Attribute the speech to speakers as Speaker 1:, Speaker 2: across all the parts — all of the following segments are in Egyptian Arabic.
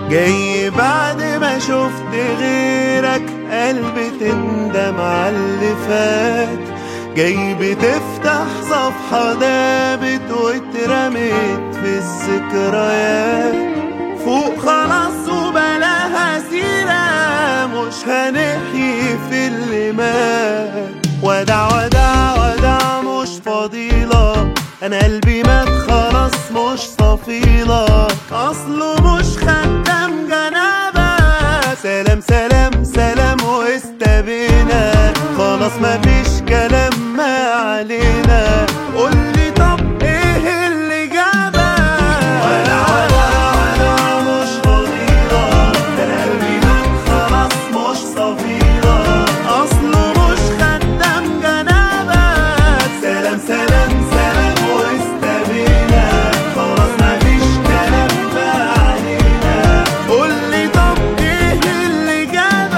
Speaker 1: جاي بعد ما شفت غيرك قلبي تندم على اللي فات جاي بتفتح صفحة دابت واترمت في الذكريات فوق خلاص وبلاها سيرة مش هنحيي في اللي مات ودع ودع ودع مش فضيلة أنا قلبي مات خلاص مش صفيلة أصله مش خدام جنابة سلام سلام سلام واستبينا خلاص مفيش كلام ما علينا قولي طب ايه اللي جابك ولا ولا ولا مش فضيلة ده أنا قلبي مات خلاص مش صفيلة أصله مش خدام جنابك سلام سلام سلام واستبينا خلاص مفيش كلام بقى علينا قولي طب ايه اللي جابك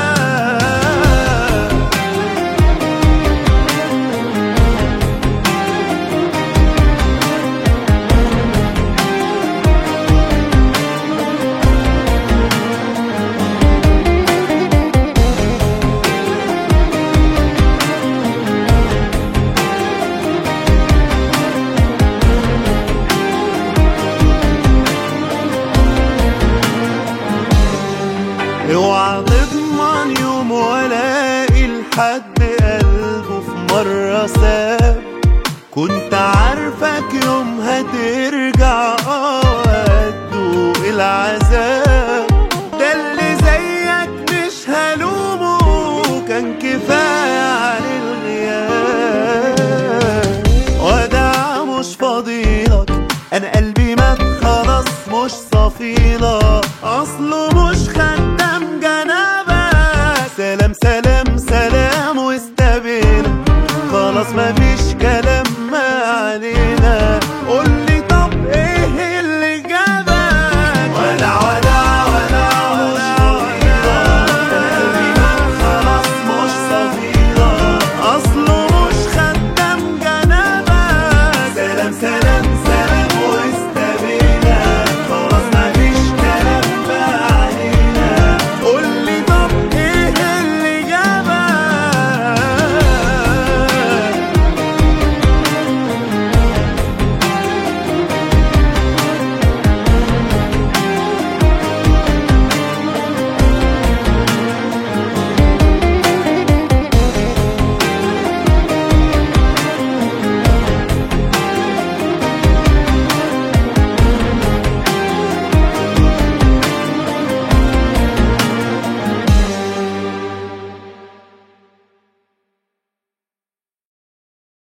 Speaker 1: اوعى تضمن يوم ولاقي لحد قلبه في مرة ساب كنت عارفك يوم هترجع اه هتدوق العذاب ده اللي زيك مش هلومه كان كفاية عن الغياب ودع مش فضيلك انا قلبي مات خلاص مش صفيلة اصله مش خدام جنابك سلام سلام سلام واستبينا خلاص مفيش